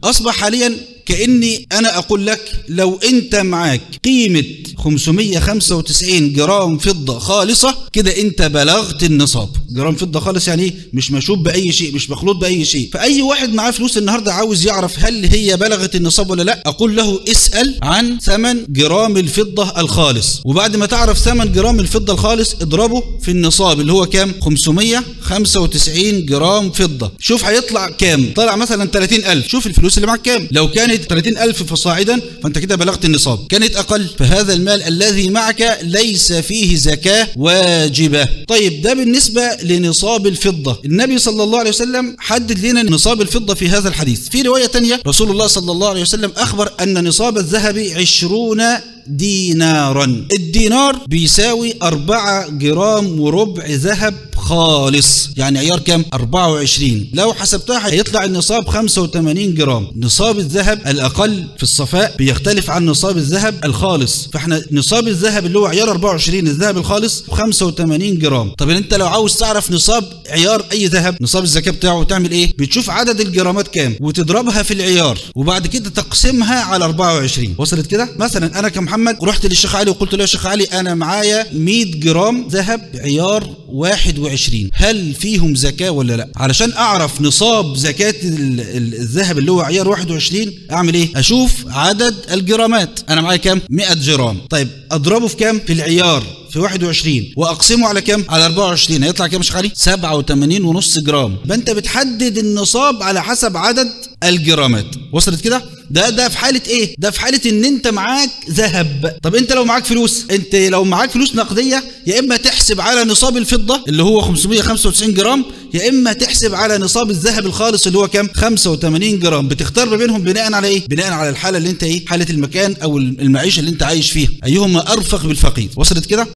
اصبح حاليا كاني انا اقول لك لو انت معاك قيمه 595 جرام فضه خالصه كده انت بلغت النصاب جرام فضه خالص يعني ايه مش مشوب باي شيء مش مخلوط باي شيء فاي واحد معاه فلوس النهارده عاوز يعرف هل هي بلغت النصاب ولا لا اقول له اسال عن ثمن جرام الفضه الخالص وبعد ما تعرف ثمن جرام الفضه الخالص اضربه في النصاب اللي هو كام 595 جرام فضه شوف هيطلع كام طلع مثلا 30000 شوف الفلوس اللي معاك كام لو كانت 30000 فصاعدا فانت كده بلغت النصاب كانت اقل فهذا المال الذي معك ليس فيه زكاه واجبه طيب ده بالنسبه لنصاب الفضه النبي صلى الله عليه وسلم حدد لنا نصاب الفضه في هذا الحديث في روايه تانية رسول الله صلى الله عليه وسلم اخبر ان نصاب الذهب عشرون دينارا الدينار بيساوي أربعة جرام وربع ذهب خالص يعني عيار كام 24 لو حسبتها هيطلع النصاب 85 جرام نصاب الذهب الأقل في الصفاء بيختلف عن نصاب الذهب الخالص فاحنا نصاب الذهب اللي هو عيار 24 الذهب الخالص 85 جرام طب انت لو عاوز تعرف نصاب عيار اي ذهب نصاب الزكاه بتاعه تعمل ايه بتشوف عدد الجرامات كام وتضربها في العيار وبعد كده تقسمها على 24 وصلت كده مثلا انا كمحمد رحت للشيخ علي وقلت له يا شيخ علي انا معايا 100 جرام ذهب عيار 21 هل فيهم زكاه ولا لا علشان اعرف نصاب زكاه ال- ال- الذهب اللي هو عيار 21 اعمل ايه اشوف عدد الجرامات انا معايا كام 100 جرام طيب اضربه في كام في العيار في 21 واقسمه على كام على 24 هيطلع كام يا شيخ علي 87 ونص جرام يبقى انت بتحدد النصاب على حسب عدد الجرامات وصلت كده ده ده في حاله ايه ده في حاله ان انت معاك ذهب طب انت لو معاك فلوس انت لو معاك فلوس نقديه يا اما تحسب على نصاب الفضه اللي هو 595 جرام يا اما تحسب على نصاب الذهب الخالص اللي هو كام 85 جرام بتختار ما بينهم بناء على ايه بناء على الحاله اللي انت ايه حاله المكان او المعيشه اللي انت عايش فيها ايهما ارفق بالفقير وصلت كده